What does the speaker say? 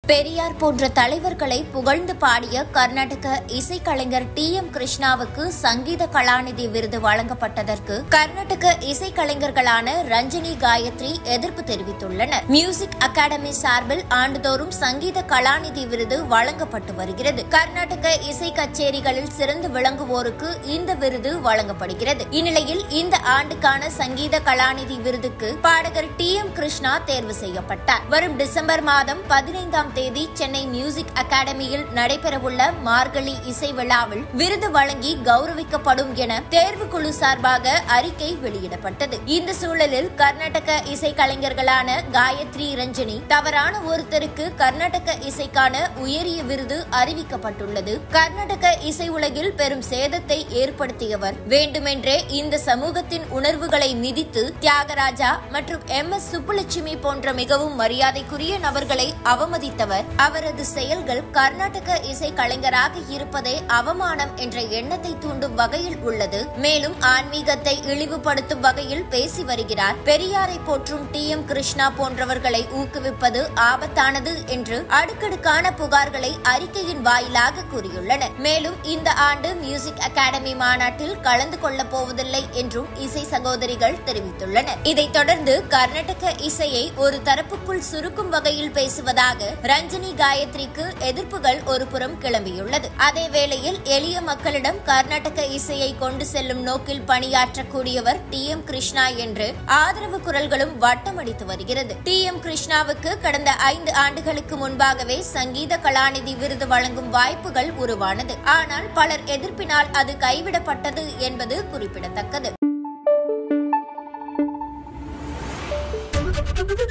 பெரியார் போன்ற தலைவர்களை புகழ்ந்து பாடிய கர்நாடக இசைக்கலைஞர் டி எம் கிருஷ்ணாவுக்கு சங்கீத கலாநிதி விருது வழங்கப்பட்டதற்கு கர்நாடக இசைக்கலைஞர்களான ரஞ்சனி காயத்ரி எதிர்ப்பு தெரிவித்துள்ளனர் மியூசிக் அகாடமி சார்பில் ஆண்டுதோறும் சங்கீத கலாநிதி விருது வழங்கப்பட்டு வருகிறது கர்நாடக இசை கச்சேரிகளில் சிறந்து விளங்குவோருக்கு இந்த விருது வழங்கப்படுகிறது இந்நிலையில் இந்த ஆண்டுக்கான சங்கீத கலாநிதி விருதுக்கு பாடகர் டி எம் கிருஷ்ணா தேர்வு செய்யப்பட்டார் வரும் டிசம்பர் மாதம் பதினைந்தாம் தேதி சென்னை மியூசிக் அகாடமியில் நடைபெறவுள்ள மார்கழி இசை விழாவில் விருது வழங்கி கௌரவிக்கப்படும் என தேர்வுக்குழு சார்பாக அறிக்கை வெளியிடப்பட்டது இந்த சூழலில் கர்நாடக இசை கலைஞர்களான காயத்ரி ரஞ்சனி தவறான ஒருத்தருக்கு கர்நாடக இசைக்கான உயரிய விருது அறிவிக்கப்பட்டுள்ளது கர்நாடக இசை உலகில் பெரும் சேதத்தை ஏற்படுத்தியவர் வேண்டுமென்றே இந்த சமூகத்தின் உணர்வுகளை மிதித்து தியாகராஜா மற்றும் எம் எஸ் சுப்புலட்சுமி போன்ற மிகவும் மரியாதைக்குரிய நபர்களை அவமதித்தவர் அவரது செயல்கள் கர்நாடக இசை கலைஞராக இருப்பதே அவமானம் என்ற எண்ணத்தை தூண்டும் வகையில் உள்ளது மேலும் ஆன்மீகத்தை இழிவுபடுத்தும் வகையில் பேசி வருகிறார் பெரியாரை போற்றும் டி எம் கிருஷ்ணா போன்றவர்களை ஊக்குவிப்பது ஆபத்தானது என்று அடுக்கடுக்கான புகார்களை அறிக்கையின் வாயிலாக கூறியுள்ளனர் மேலும் இந்த ஆண்டு மியூசிக் அகாடமி மாநாட்டில் கலந்து கொள்ளப் போவதில்லை என்றும் இசை சகோதரிகள் தெரிவித்துள்ளனர் இதைத் தொடர்ந்து கர்நாடக இசையை ஒரு தரப்புக்குள் சுருக்கும் வகையில் பேசுவதாக ரஞ்சனி காயத்ரிக்கு எதிர்ப்புகள் ஒரு புறம் கிளம்பியுள்ளது அதே வேளையில் எளிய மக்களிடம் கர்நாடக இசையை கொண்டு செல்லும் நோக்கில் பணியாற்றக்கூடியவர் டி எம் கிருஷ்ணா என்று ஆதரவு குரல்களும் வட்டமடித்து வருகிறது டி எம் கிருஷ்ணாவுக்கு கடந்த ஐந்து ஆண்டுகளுக்கு முன்பாகவே சங்கீத கலாநிதி விருது வழங்கும் வாய்ப்புகள் உருவானது ஆனால் பலர் எதிர்ப்பினால் அது கைவிடப்பட்டது என்பது குறிப்பிடத்தக்கது